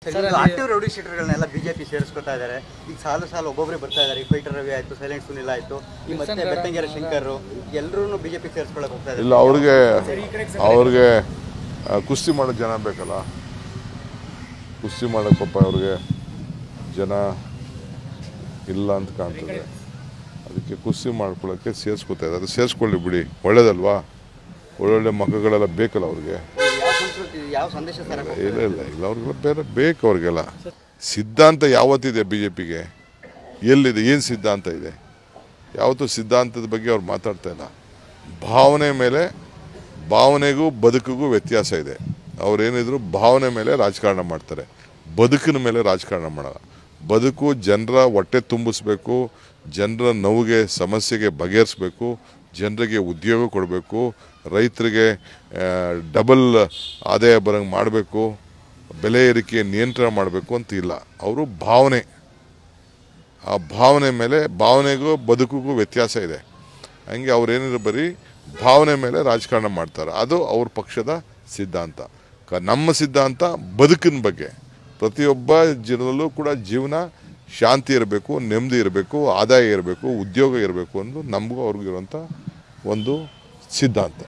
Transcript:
active rowdy ಶೀಟರ್ಗಳನ್ನೆಲ್ಲ BJP ಸೇರಿಸ್ಕೊತಾ ಇದ್ದಾರೆ ಈಗ ಸಾಲು ಸಾಲು ಒಬ್ಬೊಬ್ಬರೇ ಬರ್ತಾ ಇದ್ದಾರೆ ಈ ಫೈಟರ್ ರವಿ ಆಯ್ತು ಸೈಲೆಂಟ್ ಸುನಿಲ್ ಆಯ್ತು ಈ ಮತ್ತೆ ಬೆತ್ತಂಗೆರೆ ಶಂಕರ್ ಎಲ್ಲರೂ ಬಿಜೆಪಿ ಸೇರಿಸ್ಕೊಳಕ್ ಹೋಗ್ತಾ ಇದ್ದಾರೆ ಇಲ್ಲ ಅವ್ರಿಗೆ ಅವ್ರಿಗೆ ಆ, ಕುಸ್ತಿ ಮಾಡೋ ಜನ ಬೇಕಲ್ಲ ಕುಸ್ತಿ ಮಾಡೋಕ್ಕಪ್ಪ ಅವ್ರಿಗೆ ಜನ ಇಲ್ಲ ಅಂತ ಕಾಣ್ತದೆ ಅದಕ್ಕೆ ಕುಸ್ತಿ ಮಾಡ್ಕೊಳ್ಳೋಕ್ಕೆ ಸೇರಿಸ್ಕೊತಾ ಇದ್ದಾರೆ ಅದು ಸೇರಿಸ್ಕೊಳ್ಳಿ ಬಿಡಿ ಒಳ್ಳೇದಲ್ವಾ ಒಳ್ಳೊಳ್ಳೆ ಮಕ್ಕಳೆಲ್ಲ ಬೇಕಲ್ಲ ಅವ್ರಿಗೆ ಯಾವ ಸಂಸ್ಕೃತಿ ಯಾವ ಸಂದೇಶ ಸರ್ ಇಲ್ಲ ಇಲ್ಲ ಇಲ್ಲ ಅವ್ರಿಗೆಲ್ಲ ಬೇರೆ ಬೇಕು ಅವ್ರಿಗೆಲ್ಲ ಸಿದ್ಧಾಂತ ಯಾವತ್ತಿದೆ ಬಿ ಜೆ ಪಿಗೆ ಎಲ್ಲಿದೆ ಏನು ಸಿದ್ಧಾಂತ ಇದೆ ಯಾವತ್ತೂ ಸಿದ್ಧಾಂತದ ಬಗ್ಗೆ ಅವ್ರು ಮಾತಾಡ್ತಾ ಇಲ್ಲ ಭಾವನೆ ಮೇಲೆ ಭಾವನೆಗೂ ಬದುಕಿಗೂ ವ್ಯತ್ಯಾಸ ಇದೆ ಅವ್ರೇನಿದ್ರು ಭಾವನೆ ಮೇಲೆ ರಾಜಕಾರಣ ಮಾಡ್ತಾರೆ ಬದುಕಿನ ಮೇಲೆ ರಾಜಕಾರಣ ಮಾಡಲ್ಲ ಬದುಕು ಜನರ ಹೊಟ್ಟೆ ತುಂಬಿಸ್ಬೇಕು ಜನರ ನೋವಿಗೆ ಸಮಸ್ಯೆಗೆ ಬಗೆಹರಿಸ್ಬೇಕು ಜನರಿಗೆ ಉದ್ಯೋಗ ಕೊಡಬೇಕು ರೈತರಿಗೆ ಡಬಲ್ ಆದಾಯ ಬರೋಂಗೆ ಮಾಡಬೇಕು ಬೆಲೆ ಏರಿಕೆ ನಿಯಂತ್ರಣ ಮಾಡಬೇಕು ಅಂತ ಇಲ್ಲ ಅವರು ಭಾವನೆ ಆ ಭಾವನೆ ಮೇಲೆ ಭಾವನೆಗೂ ಬದುಕಿಗೂ ವ್ಯತ್ಯಾಸ ಇದೆ ಹಂಗೆ ಅವ್ರೇನಿದ್ರು ಬರೀ ಭಾವನೆ ಮೇಲೆ ರಾಜಕಾರಣ ಮಾಡ್ತಾರೆ ಅದು ಅವ್ರ ಪಕ್ಷದ ಸಿದ್ಧಾಂತ ಕ ನಮ್ಮ ಸಿದ್ಧಾಂತ ಬದುಕಿನ ಬಗ್ಗೆ ಪ್ರತಿಯೊಬ್ಬ ಜನರಲ್ಲೂ ಕೂಡ ಜೀವನ ಶಾಂತಿ ಇರಬೇಕು ನೆಮ್ಮದಿ ಇರಬೇಕು ಆದಾಯ ಇರಬೇಕು ಉದ್ಯೋಗ ಇರಬೇಕು ಅನ್ನೋದು ನಮಗೂ ಅವ್ರಿಗಿರುವಂಥ ಒಂದು ಸಿದ್ಧಾಂತ